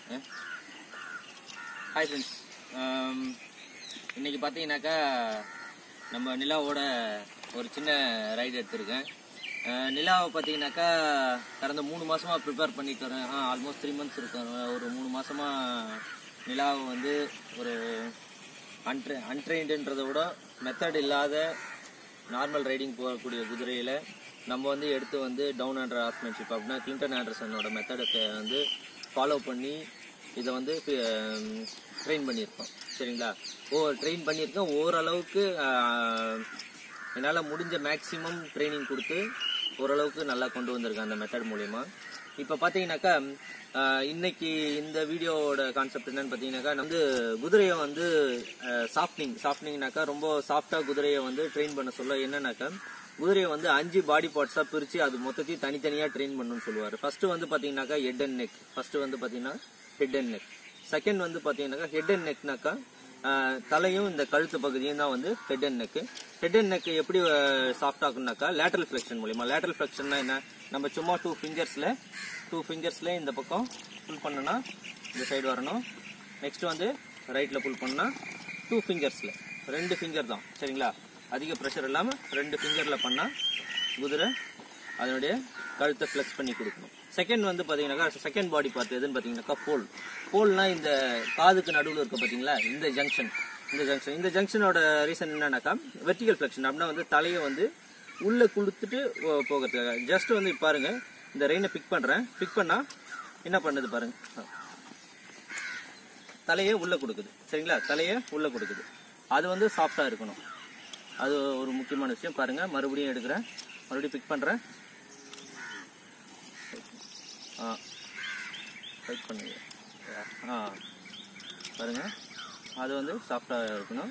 Hi friends இன்னைக்கு பார்த்தீங்கன்னாக்கா நம்ம நிலாவோட ஒரு சின்ன ரைடு எடுத்திருக்கேன் அஹ், நிலாவை பார்த்தீங்கன்னாக்கா கடந்த மூணு மாசமா ப்ரிப்பேர் பண்ணிட்டு வரேன் ஆ ஆல்மோஸ்ட் த்ரீ மந்த்ஸ் இருக்கும் ஒரு மூணு மாசமா நிலாவை வந்து ஒரு அன்ட்ரெ அன்ட்ரெயின்டுன்றதை விட மெத்தட் இல்லாத நார்மல் ரைடிங் போகக்கூடிய குதிரையில் நம்ம வந்து எடுத்து வந்து டவுன் அண்டர் ஹாஸ்மென்ஷிப் அப்படின்னா கிளின்டன் ஆண்டர்சனோட மெத்தடை வந்து ஃபாலோ பண்ணி இதை வந்து ட்ரெயின் பண்ணியிருக்கோம் சரிங்களா ஓ ட்ரெயின் பண்ணியிருக்கேன் ஓரளவுக்கு என்னால் முடிஞ்ச மேக்ஸிமம் ட்ரைனிங் கொடுத்து ஓரளவுக்கு நல்லா கொண்டு வந்திருக்கேன் அந்த மெத்தட் மூலயமா இப்போ பார்த்தீங்கன்னாக்கா ஆஹ், இன்னைக்கு இந்த வீடியோவோட கான்செப்ட் என்னன்னு பார்த்தீங்கன்னாக்கா நான் வந்து குதிரையை வந்து சாஃப்ட்னிங் சாஃப்ட்னிங்னாக்கா ரொம்ப சாஃப்டாக குதிரையை வந்து ட்ரெயின் பண்ண சொல்ல என்னன்னாக்கா குதிரையை வந்து அஞ்சு பாடி பார்ட்ஸாக பிரித்து அது மொத்தத்தையும் தனித்தனியாக ட்ரெயின் பண்ணணும்னு சொல்லுவார் ஃபர்ஸ்ட் வந்து பார்த்தீங்கன்னாக்கா ஹெட் அண்ட் நெக் ஃபர்ஸ்ட் வந்து பார்த்தீங்கன்னா ஹெட் அண்ட் நெக் செகண்ட் வந்து பார்த்தீங்கன்னாக்கா ஹெட் அண்ட் நெக்னாக்கா ஆஹ், தலையும் இந்த கழுத்து பகுதியும் தான் வந்து head and neck head and neck எப்படி சாஃப்ட் ஆகுனாக்கா லேட்டரல் ஃபிளெக்ஷன் மூலியமா லேட்டரல் ஃபிளெக்ஷன்னா என்ன நம்ம சும்மா டூ ஃபிங்கர்ஸ்ல டூ ஃபிங்கர்ஸ்ல இந்த பக்கம் புல் பண்ணனா இந்த சைடு வரணும் நெக்ஸ்ட் வந்து ரைட்ல புல் பண்ணா டூ ஃபிங்கர்ஸ்ல ரெண்டு ஃபிங்கர் தான் சரிங்களா அதிக ப்ரெஷர் இல்லாம ரெண்டு ஃபிங்கர்ல பண்ணா குதிரை அதனுடைய கழுத்தை ஃப்ளெக்ஸ் பண்ணி கொடுக்கணும் செகண்ட் வந்து பாத்தீங்கன்னாக்கா செகண்ட் பாடி பார்ட் எதுன்னு பாத்தீங்கன்னாக்கா போல் போல்னா இந்த காதுக்கு நடுவில் இருக்க பாத்தீங்களா இந்த ஜங்ஷன் இந்த ஜங்ஷன் இந்த ஜங்ஷனோட ரீசன் என்னன்னாக்கா வெர்டிகல் ஃபிளெக்ஷன் அப்படின்னா வந்து தலையை வந்து உள்ள குளுத்துட்டு போ- போகிறதுக்காக ஜஸ்ட் வந்து இப்ப பாருங்க இந்த ரெயினை பிக் பண்றேன் பிக் பண்ணா என்ன பண்ணுது பாருங்க ஆ. தலையை உள்ள கொடுக்குது சரிங்களா தலையை உள்ள கொடுக்குது அது வந்து சாஃப்டா இருக்கணும் அது ஒரு முக்கியமான விஷயம் பாருங்க மறுபடியும் எடுக்கிறேன் மறுபடியும் பிக் பண்றேன் ஆ ரைட் பண்ணுங்க ஆ பாருங்க அது வந்து சாஃப்டாக இருக்கணும்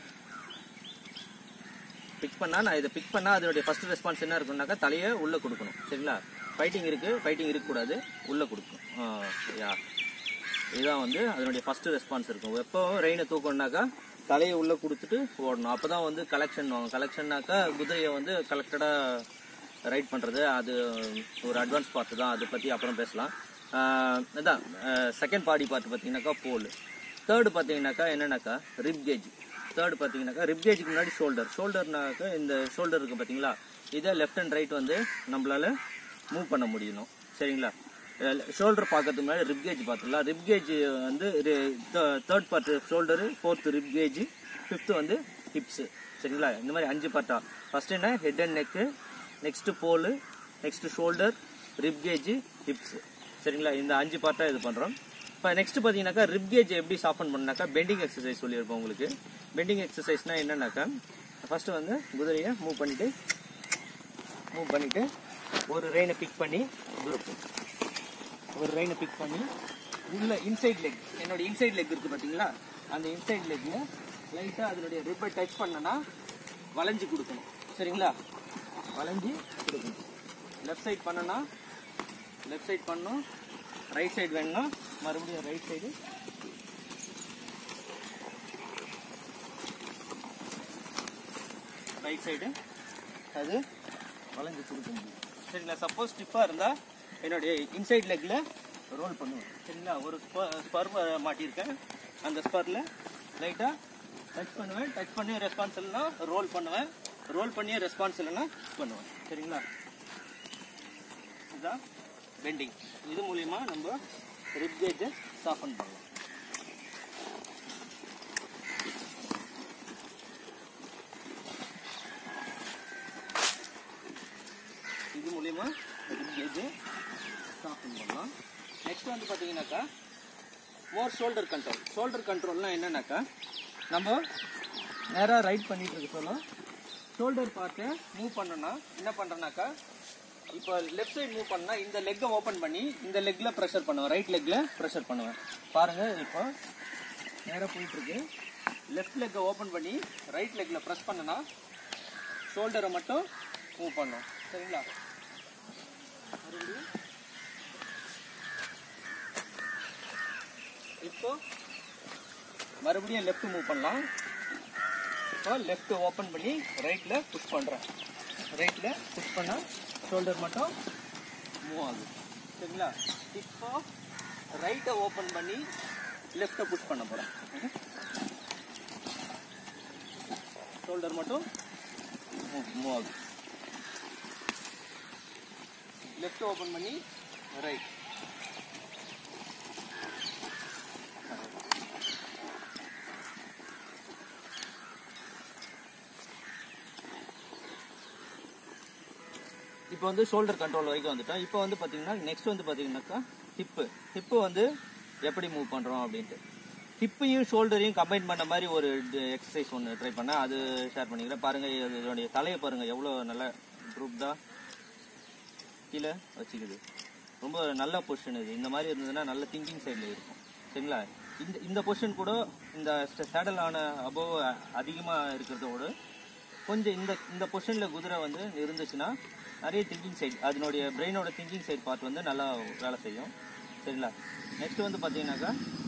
பிக் பண்ணா நான் இதை பிக் பண்ணா அதனுடைய ஃபர்ஸ்ட் ரெஸ்பான்ஸ் என்ன இருக்கும்னாக்கா தலையை உள்ள கொடுக்கணும் சரிங்களா ஃபைட்டிங் இருக்கு ஃபைட்டிங் இருக்கக்கூடாது உள்ள கொடுக்கணும் ஆ, யா இதுதான் வந்து அதனுடைய ஃபர்ஸ்ட் ரெஸ்பான்ஸ் இருக்கும் எப்போ ரெயினை தூக்கணும்னாக்கா தலையை உள்ள கொடுத்துட்டு ஓடணும் அப்பதான் வந்து கலெக்ஷன் கலெக்ஷன்னாக்கா குதிரையை வந்து கலெக்டடா ரைட் பண்றது அது ஒரு அட்வான்ஸ் பார்ட் தான் அதை பத்தி அப்புறம் பேசலாம் ஆஹ் அதான் செகண்ட் பாடி பார்ட் பார்த்தீங்கன்னாக்கா போல் தேர்டு பார்த்தீங்கன்னாக்கா என்னன்னாக்கா ரிப் கேஜ் தேர்ட் பார்த்தீங்கன்னாக்கா ரிப் கேஜுக்கு முன்னாடி ஷோல்டர் ஷோல்டர்னாக்கா இந்த ஷோல்டர் இருக்கு பார்த்தீங்களா இதை லெஃப்ட் அண்ட் ரைட் வந்து நம்மளால மூவ் பண்ண முடியணும் சரிங்களா ஷோல்டர் பார்க்கறதுக்கு முன்னாடி ரிப் கேஜ் பார்த்துக்கலாம் ரிப் கேஜ் வந்து third part shoulder fourth rib cage fifth வந்து ஹிப்ஸ் சரிங்களா இந்த மாதிரி அஞ்சு பார்ட்டா ஃபர்ஸ்ட் என்ன ஹெட் அண்ட் நெக்கு நெக்ஸ்ட் போலு next shoulder rib cage hips சரிங்களா இந்த அஞ்சு பார்ட்டா இது பண்றோம் இப்போ நெக்ஸ்ட் பார்த்தீங்கன்னாக்கா ரிப் கேஜ் எப்படி சாஃபன் பண்ணாக்கா பெண்டிங் எக்ஸசைஸ் சொல்லியிருப்போம் உங்களுக்கு பெண்டிங் எக்ஸசைஸ்னா என்னன்னாக்கா ஃபர்ஸ்ட் வந்து குதிரையை மூவ் பண்ணிட்டு மூவ் பண்ணிட்டு ஒரு ரெயினை பிக் பண்ணி திருப்பும் ஒரு ரெயினை பிக் பண்ணி உள்ள இன்சைட் லெக் என்னோட இன்சைட் லெக் இருக்கு பாத்தீங்களா அந்த இன்சைட் லெக்ல லைட்டா அதனுடைய ரிப்பை டச் பண்ணனா வளைஞ்சு கொடுக்கணும் சரிங்களா வளைஞ்சு கொடுக்கணும் லெஃப்ட் சைடு பண்ணனா லெஃப்ட் சைடு பண்ணணும் ரைட் சைடு வேணும்னா மறுபடியும் ரைட் சைடு ரைட் சைடு அது வளைஞ்சு கொடுக்க முடியும் சரிங்களா சப்போஸ் ஸ்டிஃபாக இருந்தால் என்னுடைய இன்சைட் லெக்கில் ரோல் பண்ணுவேன் சரிங்களா ஒரு ஸ்பர் மாட்டியிருக்கேன் அந்த ஸ்பரில் லைட்டாக டச் பண்ணுவேன் டச் பண்ணி ரெஸ்பான்ஸ் இல்லைன்னா ரோல் பண்ணுவேன் ரோல் பண்ணி ரெஸ்பான்ஸ் இல்லைன்னா பண்ணுவேன் சரிங்களா இதுதான் பெண்டிங் இது மூலியமா நம்ம ரிப் கேஜை சாஃபன் பண்ணலாம் இது மூலியமா ரிப் கேஜை சாஃபன் பண்ணலாம் நெக்ஸ்ட் வந்து பார்த்தீங்கன்னாக்கா மோர் ஷோல்டர் கண்ட்ரோல் ஷோல்டர் கண்ட்ரோல்னா என்னன்னாக்கா நம்ம நேராக ரைட் பண்ணிட்டு இருக்க சொல்ல ஷோல்டர் பார்ட்டை மூவ் பண்ணோம்னா என்ன பண்ணுறேன்னாக்கா இப்போ லெஃப்ட் சைடு மூவ் பண்ணா இந்த லெக்கை ஓப்பன் பண்ணி இந்த லெக்ல ப்ரெஷர் பண்ணுவேன் ரைட் லெக்ல ப்ரெஷர் பண்ணுவேன் பாருங்க இப்போ நேராக போயிட்டு இருக்கு லெஃப்ட் லெக்கை ஓப்பன் பண்ணி ரைட் லெக்ல ப்ரெஸ் பண்ணனா ஷோல்டரை மட்டும் மூவ் பண்ணும் சரிங்களா மறுபடியும் இப்போ மறுபடியும் லெஃப்ட் மூவ் பண்ணலாம் இப்போ லெஃப்ட் ஓப்பன் பண்ணி ரைட்ல புஷ் பண்றேன் ரைட்ல புஷ் பண்ணா ஷோல்டர் மட்டும் மூவ் ஆகுது சரிங்களா இப்போ ரைட்டை ஓப்பன் பண்ணி லெஃப்ட்டை புஷ் பண்ண போகிறேன் ஷோல்டர் மட்டும் மூவ் ஆகுது லெஃப்ட் ஓப்பன் பண்ணி ரைட் இப்போ வந்து ஷோல்டர் கண்ட்ரோல் வரைக்கும் வந்துட்டோம் இப்போ வந்து பார்த்தீங்கன்னா நெக்ஸ்ட் வந்து பார்த்தீங்கன்னாக்கா ஹிப்பு ஹிப்பு வந்து எப்படி மூவ் பண்ணுறோம் அப்படின்ட்டு ஹிப்பையும் ஷோல்டரையும் கம்பைன் பண்ண மாதிரி ஒரு எக்ஸசைஸ் ஒன்று ட்ரை பண்ணேன் அது ஷேர் பண்ணிக்கிறேன் பாருங்கள் இதனுடைய தலையை பாருங்கள் எவ்வளோ நல்ல குரூப்டாக கீழே வச்சுக்குது ரொம்ப நல்ல பொசிஷன் இது இந்த மாதிரி இருந்ததுன்னா நல்ல திங்கிங் சைடில் இருக்கும் சரிங்களா இந்த இந்த பொசிஷன் கூட இந்த சேடல் ஆன அபோவ் அதிகமாக இருக்கிறதோட கொஞ்சம் இந்த இந்த பொசிஷனில் குதிரை வந்து இருந்துச்சுன்னா நிறைய திங்கிங் சைடு அதனுடைய பிரெயினோட திங்கிங் சைடு பார்ட் வந்து நல்லா வேலை செய்யும் சரிங்களா நெக்ஸ்ட் வந்து பார்த்தீங்கன்னாக்கா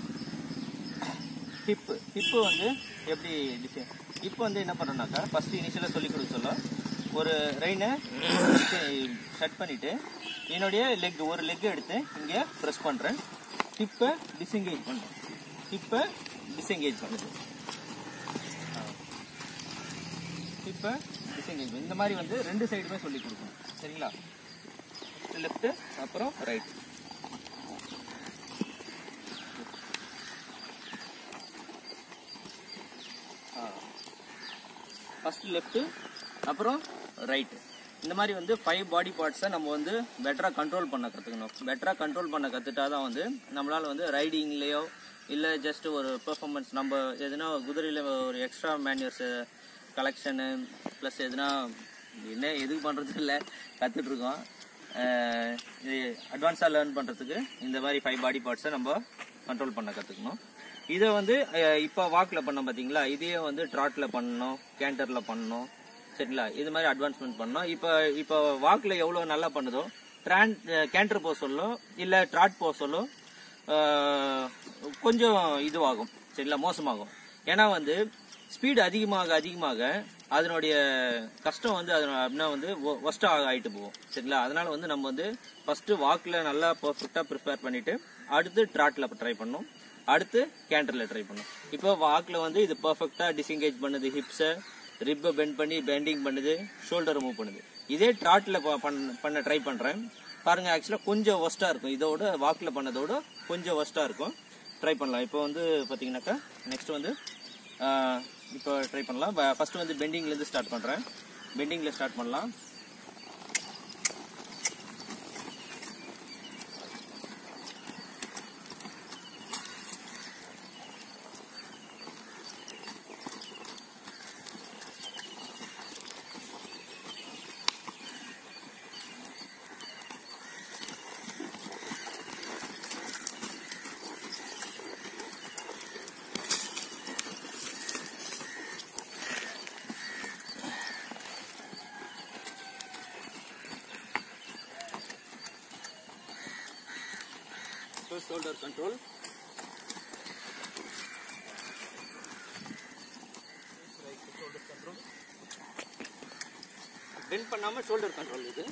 ஹிப்பு ஹிப்பு வந்து எப்படி டிசைன் இப்போ வந்து என்ன பண்ணுறோம்னாக்கா ஃபஸ்ட்டு இனிஷியலாக சொல்லி கொடுக்க சொல்ல ஒரு ரெயினை செட் பண்ணிவிட்டு என்னுடைய லெக் ஒரு லெக் எடுத்து இங்கே ப்ரெஸ் பண்ணுறேன் ஹிப்பை டிஸ்எங்கேஜ் பண்ணுறேன் ஹிப்பை டிஸ்எங்கேஜ் பண்ணுது ஹிப்பை டிஸ்எங்கேஜ் இந்த மாதிரி வந்து ரெண்டு சைடுமே சொல்லி கொடுக்கணும் சரிங்களா லெஃப்ட்டு அப்புறம் ரைட் ஃபர்ஸ்ட் லெஃப்ட்டு அப்புறம் ரைட்டு இந்த மாதிரி வந்து ஃபைவ் பாடி பார்ட்ஸை நம்ம வந்து பெட்டராக கண்ட்ரோல் பண்ண கற்றுக்கணும் பெட்டராக கண்ட்ரோல் பண்ண கற்றுட்டா தான் வந்து நம்மளால் வந்து ரைடிங்லேயோ இல்லை ஜஸ்ட் ஒரு பெர்ஃபார்மன்ஸ் நம்ம எதுனா குதிரையில் ஒரு எக்ஸ்ட்ரா மேன்யூர்ஸு கலெக்ஷனு ப்ளஸ் எதுனா என்ன எதுக்கு பண்ணுறது இல்லை கற்றுட்ருக்கோம் இது அட்வான்ஸாக லேர்ன் பண்ணுறதுக்கு இந்த மாதிரி ஃபைவ் பாடி பார்ட்ஸை நம்ம கண்ட்ரோல் பண்ண கற்றுக்கணும் இதை வந்து இப்போ வாக்கில் பண்ணோம் பார்த்தீங்களா இதையே வந்து ட்ராட்டில் பண்ணணும் கேண்டரில் பண்ணணும் சரிங்களா இது மாதிரி அட்வான்ஸ்மெண்ட் பண்ணோம் இப்போ இப்போ வாக்கில் எவ்வளோ நல்லா பண்ணுதோ ட்ரான் கேண்டர் போக சொல்லும் இல்லை ட்ராட் போக சொல்லும் அஹ், கொஞ்சம் இதுவாகும் சரிங்களா மோசமாகும் ஏன்னா வந்து ஸ்பீடு அதிகமாக அதிகமாக அதனுடைய கஷ்டம் வந்து அது அப்படின்னா வந்து ஒஸ்ட்டாக ஆகிட்டு போகும் சரிங்களா அதனால வந்து நம்ம வந்து ஃபஸ்ட்டு வாக்கில் நல்லா பர்ஃபெக்டாக ப்ரிப்பேர் பண்ணிவிட்டு அடுத்து ட்ராட்டில் ட்ரை பண்ணணும் அடுத்து கேண்டரில் ட்ரை பண்ணணும் இப்போ வாக்கில் வந்து இது பர்ஃபெக்டாக டிஸ்எங்கேஜ் பண்ணுது ஹிப்ஸை ரிப்பை பெண்ட் பண்ணி பெண்டிங் பண்ணுது ஷோல்டரை மூவ் பண்ணுது இதே ட்ராட்டில் பண்ண ட்ரை பண்ணுறேன் பாருங்க ஆக்சுவலாக கொஞ்சம் ஒஸ்ட்டாக இருக்கும் இதோட வாக்கில் பண்ணதோட கொஞ்சம் ஒஸ்ட்டாக இருக்கும் ட்ரை பண்ணலாம் இப்போ வந்து பார்த்தீங்கன்னாக்கா நெக்ஸ்ட் வந்து ஆஹ், இப்போ ட்ரை பண்ணலாம் ஃபர்ஸ்ட் வந்து பெண்டிங்லேருந்து ஸ்டார்ட் பண்ணுறேன் பெண்டிங்கில் ஸ்டார்ட் பண்ணலாம் first shoulder control right shoulder control bend பண்ணாம shoulder control இது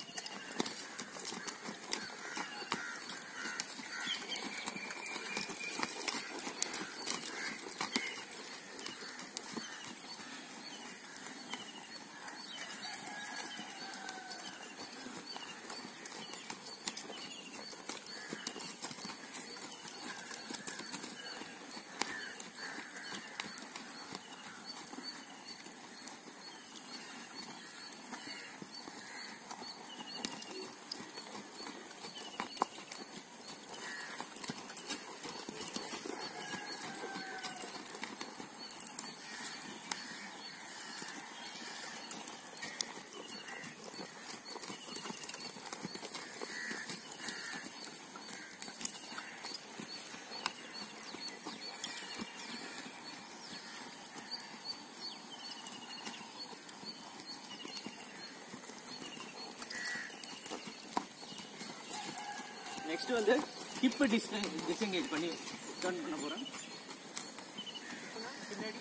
நெக்ஸ்ட் வந்து ஹிப் டிஸ் டிஸ்எங்கேஜ் பண்ணி டர்ன் பண்ண போறேன் பின்னாடி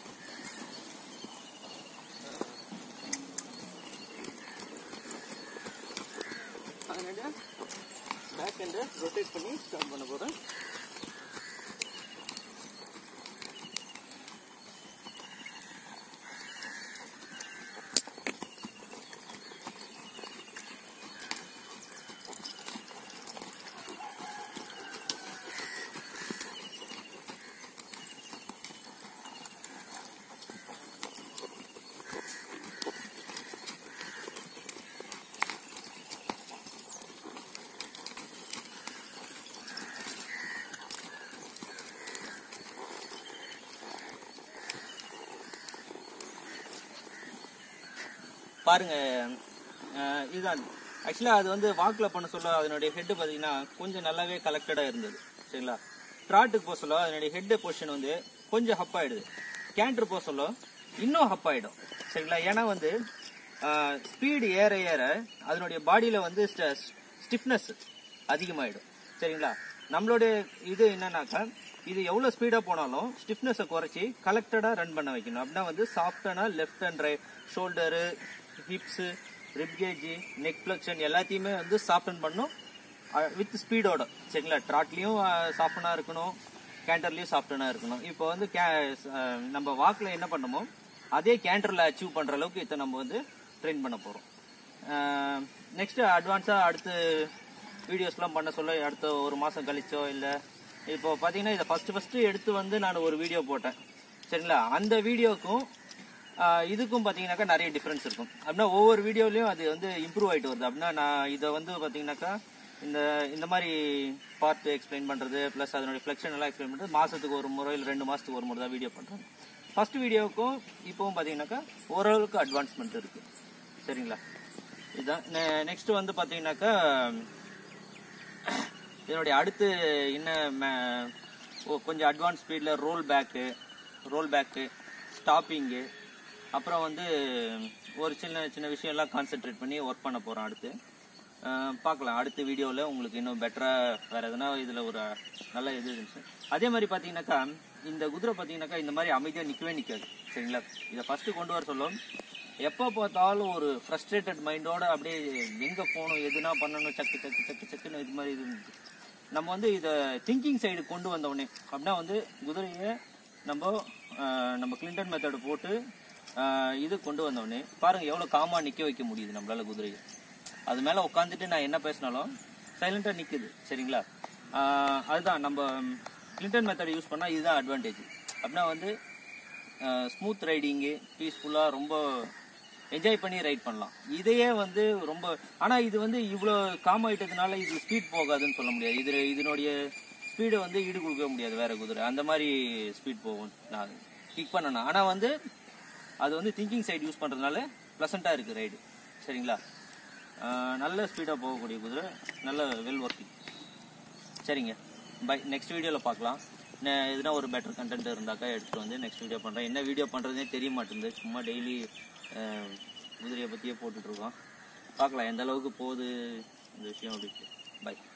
அதனால பேக் ஹேண்டை ரொட்டேட் பண்ணி ஸ்டார்ட் பண்ண போறேன் பாருங்க அஹ் இதுதான் ஆக்சுவலாக அது வந்து வாக்கில் பண்ண சொல்ல அதனுடைய ஹெட் பார்த்தீங்கன்னா கொஞ்சம் நல்லாவே கலெக்டடாக இருந்தது சரிங்களா ட்ராட்டுக்கு போக சொல்ல அதனுடைய ஹெட் பொசிஷன் வந்து கொஞ்சம் ஹப் ஆயிடுது கேண்டர் போக சொல்ல இன்னும் ஹப் ஆயிடும் சரிங்களா ஏன்னா வந்து ஸ்பீடு ஏற ஏற அதனுடைய பாடியில் வந்து ஸ்டிஃப்னஸ் அதிகமாயிடும் சரிங்களா நம்மளுடைய இது என்னன்னாக்கா இது எவ்வளோ ஸ்பீடாக போனாலும் ஸ்டிஃப்னஸை குறைச்சி கலெக்டடாக ரன் பண்ண வைக்கணும் அப்படின்னா வந்து சாஃப்டானா left and right shoulder hips ரிப்கேஜி நெக் ஃப்ளெக்ஷன் எல்லாத்தையுமே வந்து சாஃப்டன் பண்ணும் வித் ஸ்பீடோட சரிங்களா ட்ராட்லேயும் சாஃப்டனாக இருக்கணும் கேண்டர்லேயும் சாஃப்டனாக இருக்கணும் இப்போ வந்து கே அஹ் நம்ம வாக்கில் என்ன பண்ணமோ அதே கேண்டரில் அச்சீவ் பண்ணுற அளவுக்கு இதை நம்ம வந்து ட்ரெயின் பண்ண போகிறோம் நெக்ஸ்ட் அட்வான்ஸாக அடுத்து வீடியோஸ்லாம் பண்ண சொல்ல அடுத்த ஒரு மாதம் கழிச்சோ இல்லை இப்போ பார்த்தீங்கன்னா இதை ஃபஸ்ட்டு ஃபஸ்ட்டு எடுத்து வந்து நான் ஒரு வீடியோ போட்டேன் சரிங்களா அந்த வீடியோக்கும் ஆஹ் இதுக்கும் பார்த்தீங்கன்னாக்கா நிறைய டிஃப்ரென்ஸ் இருக்கும் அப்படின்னா ஒவ்வொரு வீடியோலையும் அது வந்து இம்ப்ரூவ் ஆகிட்டு வருது அப்படின்னா நான் இதை வந்து பார்த்தீங்கன்னாக்கா இந்த இந்த மாதிரி பார்ட் எக்ஸ்பிளைன் பண்ணுறது ப்ளஸ் அதனுடைய ஃப்ளெக்ஷன் எல்லாம் எக்ஸ்பிளைன் பண்ணுறது மாதத்துக்கு ஒரு முறை இல்லை ரெண்டு மாதத்துக்கு ஒரு முறை தான் வீடியோ பண்ணுறேன் ஃபர்ஸ்ட் வீடியோவுக்கும் இப்போவும் பார்த்தீங்கன்னாக்கா ஓரளவுக்கு அட்வான்ஸ்மெண்ட் இருக்குது சரிங்களா இதுதான் நெக்ஸ்ட் வந்து பார்த்தீங்கன்னாக்கா இதனுடைய அடுத்து என்ன ம- ஓ, கொஞ்சம் அட்வான்ஸ் ஸ்பீடில் roll back roll back stopping அப்புறம் வந்து ஒரு சின்ன சின்ன விஷயம்லாம் கான்சென்ட்ரேட் பண்ணி ஒர்க் பண்ண போகிறோம் அடுத்து அஹ், பார்க்கலாம் அடுத்த வீடியோவில் உங்களுக்கு இன்னும் பெட்டராக வேறு எதுனா இதில் ஒரு நல்ல இது இருந்துச்சு அதே மாதிரி பார்த்தீங்கன்னாக்கா இந்த குதிரை பார்த்தீங்கன்னாக்கா இந்த மாதிரி அமைதியாக நிற்கவே நிற்காது சரிங்களா இதை ஃபஸ்ட்டு கொண்டு வர சொல்லும் எப்போ பார்த்தாலும் ஒரு ஃப்ரஸ்ட்ரேட்டட் மைண்டோட அப்படியே எங்கே போகணும் எதுனா பண்ணணும் சக்கு சக்கு சக்கு சக்குன்னு இது மாதிரி இது இருந்துச்சு. நம்ம வந்து இதை திங்கிங் சைடு கொண்டு வந்த உடனே அப்படின்னா வந்து குதிரையை நம்ம ஆஹ், நம்ம கிளின்டன் மெத்தடு போட்டு ஆஹ், இது கொண்டு வந்த உடனே பாருங்க எவ்வளோ காமாக நிற்க வைக்க முடியுது நம்மளால குதிரையை அது மேலே உட்காந்துட்டு நான் என்ன பேசினாலும் சைலண்டாக நிற்குது சரிங்களா ஆஹ், அதுதான் நம்ம கிளின்டன் மெத்தட் யூஸ் பண்ணால் இதுதான் அட்வான்டேஜ் அப்படின்னா வந்து ஸ்மூத் ரைடிங்கு பீஸ்ஃபுல்லாக ரொம்ப என்ஜாய் பண்ணி ரைட் பண்ணலாம் இதையே வந்து ரொம்ப ஆனால் இது வந்து இவ்வளோ காம் ஆயிட்டதுனால இது ஸ்பீட் போகாதுன்னு சொல்ல முடியாது இது இதனுடைய ஸ்பீடை வந்து ஈடு கொடுக்க முடியாது வேற குதிரை அந்த மாதிரி ஸ்பீட் போகும் நான் கிக் பண்ணணும் ஆனால் வந்து அது வந்து திங்கிங் சைடு யூஸ் பண்ணுறதுனால ப்ளசண்ட்டாக இருக்குது ரைடு சரிங்களா ஆஹ் நல்ல ஸ்பீடாக போகக்கூடிய குதிரை நல்ல வெல் ஒர்க்கிங் சரிங்க பை நெக்ஸ்ட் வீடியோவில் பார்க்கலாம் நெ- எதுனா ஒரு பெட்டர் கண்டென்ட் இருந்தாக்கா எடுத்துகிட்டு வந்து நெக்ஸ்ட் வீடியோ பண்ணுறேன் என்ன வீடியோ பண்ணுறதுனே தெரிய மாட்டேங்குது சும்மா டெய்லி குதிரையை பற்றியே போட்டுட்ருக்கோம் பார்க்கலாம் எந்த அளவுக்கு போகுது இந்த விஷயம் அப்படி பை